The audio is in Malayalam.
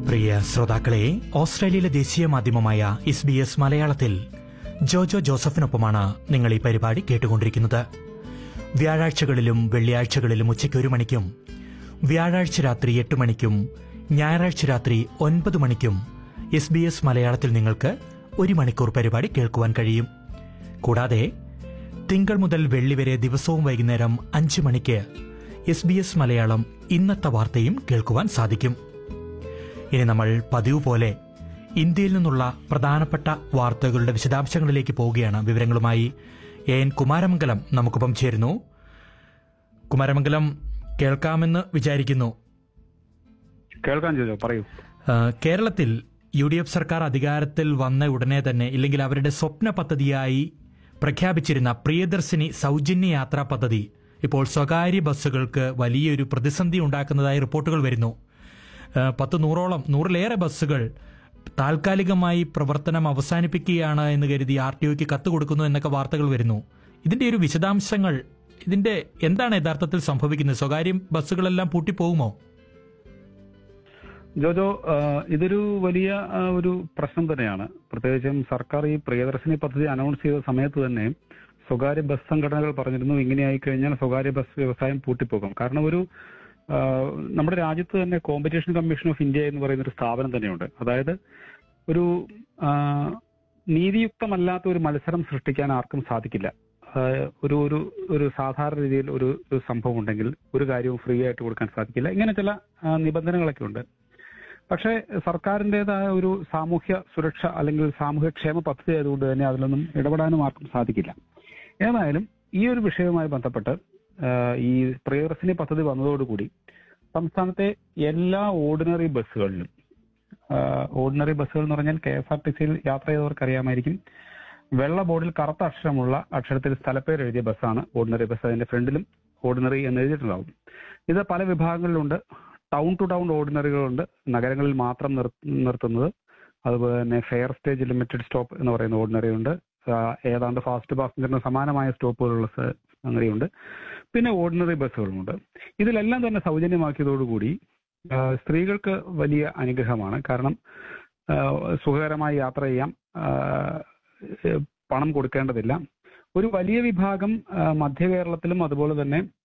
പ്രിയ ശ്രോതാക്കളെ ഓസ്ട്രേലിയയിലെ ദേശീയ മാധ്യമമായ എസ് ബി എസ് മലയാളത്തിൽ ജോജോ ജോസഫിനൊപ്പമാണ് നിങ്ങൾ ഈ പരിപാടി കേട്ടുകൊണ്ടിരിക്കുന്നത് വ്യാഴാഴ്ചകളിലും വെള്ളിയാഴ്ചകളിലും ഉച്ചയ്ക്ക് ഒരു മണിക്കും വ്യാഴാഴ്ച രാത്രി എട്ട് മണിക്കും ഞായറാഴ്ച രാത്രി ഒൻപത് മണിക്കും എസ് ബി എസ് മലയാളത്തിൽ നിങ്ങൾക്ക് ഒരു മണിക്കൂർ പരിപാടി കേൾക്കുവാൻ കഴിയും കൂടാതെ തിങ്കൾ മുതൽ വെള്ളി വരെ ദിവസവും വൈകുന്നേരം അഞ്ച് മണിക്ക് എസ് ബി എസ് മലയാളം ഇന്നത്തെ വാർത്തയും കേൾക്കുവാൻ സാധിക്കും ഇനി നമ്മൾ പതിവ് പോലെ ഇന്ത്യയിൽ നിന്നുള്ള പ്രധാനപ്പെട്ട വാർത്തകളുടെ വിശദാംശങ്ങളിലേക്ക് പോവുകയാണ് വിവരങ്ങളുമായി എ എൻ കുമാരമംഗലം നമുക്കൊപ്പം ചേരുന്നു കുമാരമംഗലം കേൾക്കാമെന്ന് വിചാരിക്കുന്നു കേൾക്കാൻ ചോദിച്ചോ പറയൂ ആ, കേരളത്തിൽ യു ഡി എഫ് സർക്കാർ അധികാരത്തിൽ വന്ന ഉടനെ തന്നെ ഇല്ലെങ്കിൽ അവരുടെ സ്വപ്ന പദ്ധതിയായി പ്രഖ്യാപിച്ചിരുന്ന പ്രിയദർശിനി സൗജന്യ യാത്രാ പദ്ധതി ഇപ്പോൾ സ്വകാര്യ ബസ്സുകൾക്ക് വലിയൊരു പ്രതിസന്ധി ഉണ്ടാക്കുന്നതായി റിപ്പോർട്ടുകൾ വരുന്നു ആ, പത്ത് നൂറോളം നൂറിലേറെ ബസ്സുകൾ താൽക്കാലികമായി പ്രവർത്തനം അവസാനിപ്പിക്കുകയാണ് എന്ന് കരുതി ആർ ടി ഒക്ക് കത്ത് കൊടുക്കുന്നു എന്നൊക്കെ വാർത്തകൾ വരുന്നു ഇതിന്റെ ഒരു വിശദാംശങ്ങൾ ഇതിന്റെ എന്താണ് യഥാർത്ഥത്തിൽ സംഭവിക്കുന്നത് സ്വകാര്യ ബസ്സുകളെല്ലാം പൂട്ടിപ്പോകുമോ ജോജോ ആ, ഇതൊരു വലിയ ആ, ഒരു പ്രശ്നം തന്നെയാണ് പ്രത്യേകിച്ചും സർക്കാർ ഈ പ്രിയദർശിനി പദ്ധതി അനൗൺസ് ചെയ്ത സമയത്ത് തന്നെ സ്വകാര്യ ബസ് സംഘടനകൾ പറഞ്ഞിരുന്നു ഇങ്ങനെയായി കഴിഞ്ഞാൽ സ്വകാര്യ ബസ് വ്യവസായം പൂട്ടിപ്പോകും കാരണം ഒരു ആ, നമ്മുടെ രാജ്യത്ത് തന്നെ കോമ്പറ്റീഷൻ കമ്മീഷൻ ഓഫ് ഇന്ത്യ എന്ന് പറയുന്ന ഒരു സ്ഥാപനം തന്നെയുണ്ട് അതായത് ഒരു ആ, നീതിയുക്തമല്ലാത്ത ഒരു മത്സരം സൃഷ്ടിക്കാൻ ആർക്കും സാധിക്കില്ല ആ, ഒരു ഒരു ഒരു സാധാരണ രീതിയിൽ ഒരു ഒരു സംഭവം ഉണ്ടെങ്കിൽ ഒരു കാര്യവും ഫ്രീ ആയിട്ട് കൊടുക്കാൻ സാധിക്കില്ല ഇങ്ങനെ ചില ആ, നിബന്ധനകളൊക്കെ ഉണ്ട് പക്ഷേ സർക്കാരിൻ്റെതായ ഒരു സാമൂഹ്യ സുരക്ഷ അല്ലെങ്കിൽ സാമൂഹ്യ ക്ഷേമ പദ്ധതി ആയതുകൊണ്ട് തന്നെ അതിലൊന്നും ഇടപെടാനും ആർക്കും സാധിക്കില്ല ഏതായാലും ഈ ഒരു വിഷയവുമായി ബന്ധപ്പെട്ട് ആ, ഈ പ്രിയദർശിനി പദ്ധതി വന്നതോടുകൂടി സംസ്ഥാനത്തെ എല്ലാ ഓർഡിനറി ബസ്സുകളിലും ഓർഡിനറി ബസ്സുകൾ എന്ന് പറഞ്ഞാൽ കെ എസ് ആർ ടി സിയിൽ യാത്ര ചെയ്തവർക്ക് അറിയാമായിരിക്കും വെള്ള ബോർഡിൽ കറുത്ത അക്ഷരമുള്ള അക്ഷരത്തിൽ സ്ഥലപ്പേര് എഴുതിയ ബസ്സാണ് ഓർഡിനറി ബസ് അതിന്റെ ഫ്രണ്ടിലും ഓർഡിനറി എന്ന് എഴുതിയിട്ടുണ്ടാവും ഇത് പല വിഭാഗങ്ങളിലുണ്ട് ടൗൺ ടു ടൗൺ ഓർഡിനറികളുണ്ട് നഗരങ്ങളിൽ മാത്രം നിർ- നിർത്തുന്നത് അതുപോലെ തന്നെ ഫെയർ സ്റ്റേജ് ലിമിറ്റഡ് സ്റ്റോപ്പ് എന്ന് പറയുന്ന ഓർഡിനറി ഉണ്ട് ആ, ഏതാണ്ട് ഫാസ്റ്റ് പാസഞ്ചറിന് സമാനമായ സ്റ്റോപ്പുകളുള്ള സ- സംഗതിയുണ്ട് പിന്നെ ഓർഡിനറി ബസ്സുകളുമുണ്ട് ഇതിലെല്ലാം തന്നെ സൗജന്യമാക്കിയതോടുകൂടി ആ, സ്ത്രീകൾക്ക് വലിയ അനുഗ്രഹമാണ് കാരണം ആ, സുഖകരമായി യാത്ര ചെയ്യാം ആ, ഏഹ് പണം കൊടുക്കേണ്ടതില്ല ഒരു വലിയ വിഭാഗം ആ, മധ്യ കേരളത്തിലും അതുപോലെ തന്നെ